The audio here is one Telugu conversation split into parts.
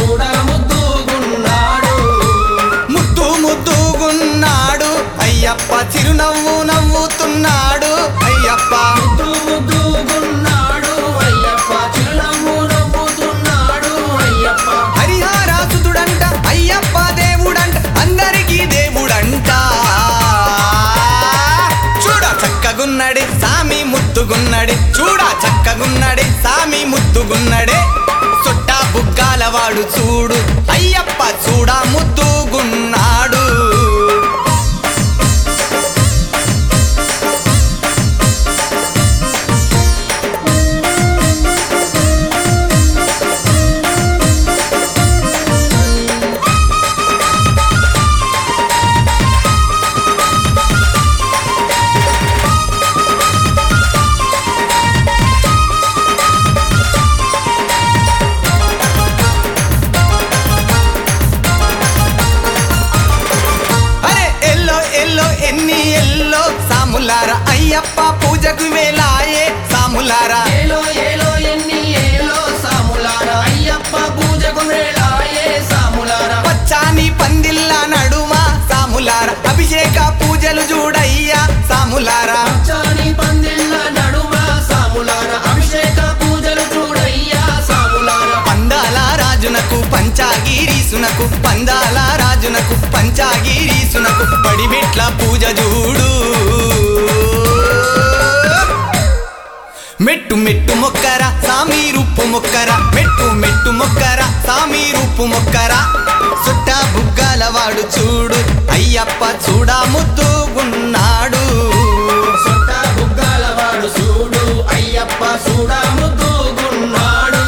చూడ ముద్దుగున్నాడు ముద్దు ముద్దుగున్నాడు అయ్యప్ప చిరునవ్వు నవ్వుతున్నాడు అయ్యప్ప ముద్దు ముద్దుగున్నాడు అయ్యప్ప చిరునవ్వు నవ్వుతున్నాడు అయ్యప్ప హరిహరాసుదుడంట అయ్యప్ప దేవుడంట అందరికీ దేవుడంట చూడ చక్కగున్నడే సామి ముద్దుగున్నడే చూడ చక్కగున్నడే సామి ముద్దుగున్నడే చుట్ట బుగ్గాల వాడు చూడు అయ్యప్ప చూడ ముద్దుగున్నాడు అరే ఎల్లో ఎల్లో ఎన్ని ఎల్లో సాములారా అయ్యప్ప పూజకు వేలాయే సాములారా ఏలో ఏలో ఎన్ని ఏలో సాములారా అయ్యప్ప పూజకు వేళాయే సాములారా పచ్చాని పందిల్ల నడుమ సాములార అభిషేక పూజలు చూడయ్యా సాములారా చాని పందిళ్ళ నడుమ సాములారా అభిషేక పూజలు చూడయ్యా సాములారా పందాల రాజునకు పంచాగిరీసునకు పందాల రాజునకు పంచాగిరీసునకు పడిమెట్ల పూజ చూడు మెట్టు మెట్టు మొక్కర సామి రూపు మొక్కర మెట్టు మెట్టు మొక్కర సామి రూపు మొక్కర సుట్ట బుగ్గాల వాడు చూడు అయ్యప్ప చూడా ముద్దుగున్నాడు సొట్ట బుగ్గాల వాడు చూడు అయ్యప్ప చూడ ముద్దుగున్నాడు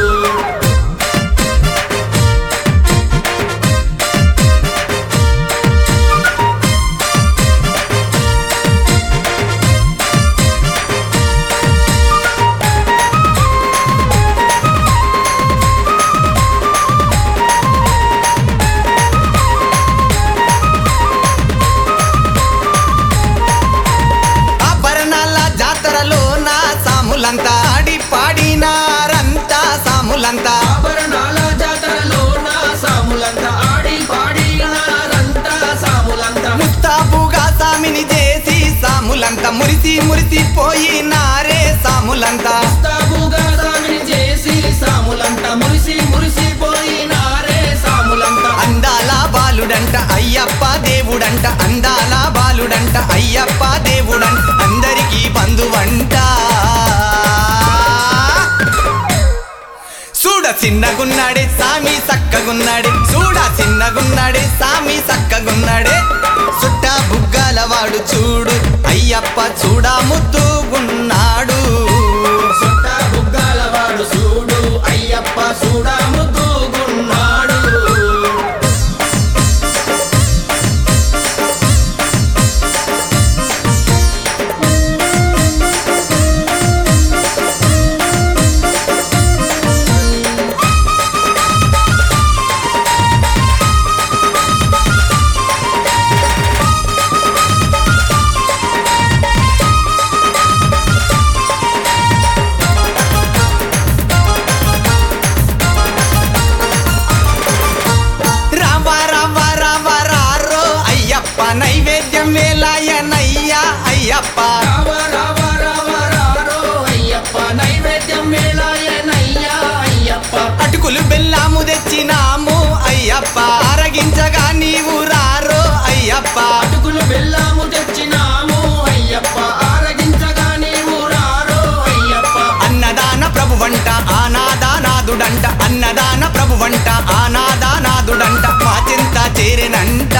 ఆభరణాల జాతరలో నా సాములంతా ఆడి పాడినారంతా సాములంతా ఆభరణాల జాతరలో నా సాములంతా ఆడి పాడినారంతా సాములంతా ముస్తాబుగా సామిని చేసి సాములంతా మురిసి మురిసి పోయినారే సాములంతా తాబుగా సామిని చేసి సాములంతా మురిసి మురిసి పోయినారే సాములంతా అందాల బాలుడంట అయ్యప్ప దేవుడంట అందాల బాలుడంట అయ్యప్ప దేవుడంట అందరికీ బంధువంట చూడ చిన్నగున్నాడే సామి సక్కగున్నాడే చూడ చిన్నగున్నాడే సామి సక్కగున్నాడే చుట్ట బుగ్గాల వాడు చూడు అయ్యప్ప చూడ ముద్దుగున్నాడు సొట్ట బుగ్గాల వాడు చూడు అయ్యప్ప చూడ ముద్దుగున్నాడు రామ రామ రామ రారో అయ్యప్ప నైవేద్యం వేలాయనయ్యా అయ్యప్ప రావ రావ రావ రారో అయ్యప్ప నైవేద్యం వేళాయనయ్యా అయ్యప్ప అటుకులు బెల్లాము తెచ్చినాము అయ్యప్ప అరగించగా నీవు రారో అయ్యప్ప అటుకులు బెల్లము తెచ్చినాము అయ్యప్ప ఆరగించగా నీవు రారో అయ్యప్ప అన్నదాన ప్రభువంట ఆనాదానాదుడంట అన్నదాన ప్రభువంట ఆనాదానాదుడంట మా చింత చేరినంట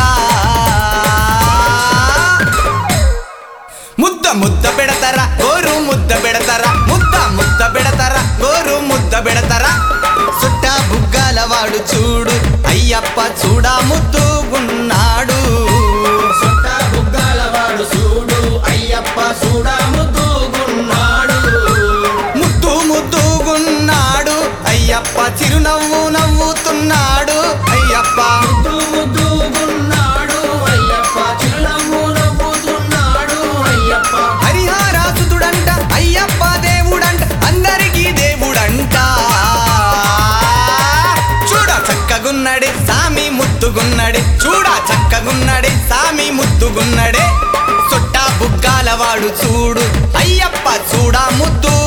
ముద్ద ముద్ద పెడతారా గోరు ముద్ద పెడతారా ముద్ద ముద్ద పెడతారా గోరు ముద్ద పెడతారా సుట్ట బుగ్గాల వాడు చూడు అయ్యప్ప చూడా ముద్దుగున్నాడు సొట్ట బుగ్గాల వాడు చూడు అయ్యప్ప చూడ ముద్దుగున్నాడు ముద్దు ముద్దుగున్నాడు అయ్యప్ప చిరునవ్వు నవ్వుతున్నాడు అయ్యప్ప ముద్దు ముద్దుగున్నాడు అయ్యప్ప చిరునవ్వు నవ్వుతున్నాడు అయ్యప్ప హరిహరాసుదుడంట అయ్యప్ప దేవుడంట అందరికీ దేవుడంట చూడ చక్క చక్కగున్నడే సామి ముద్దుగున్నడే చూడా చక్కగున్నడే సామి ముద్దుగున్నడే సుట్టా బుగ్గాల వాడు చూడు అయ్యప్ప చూడా ముద్దు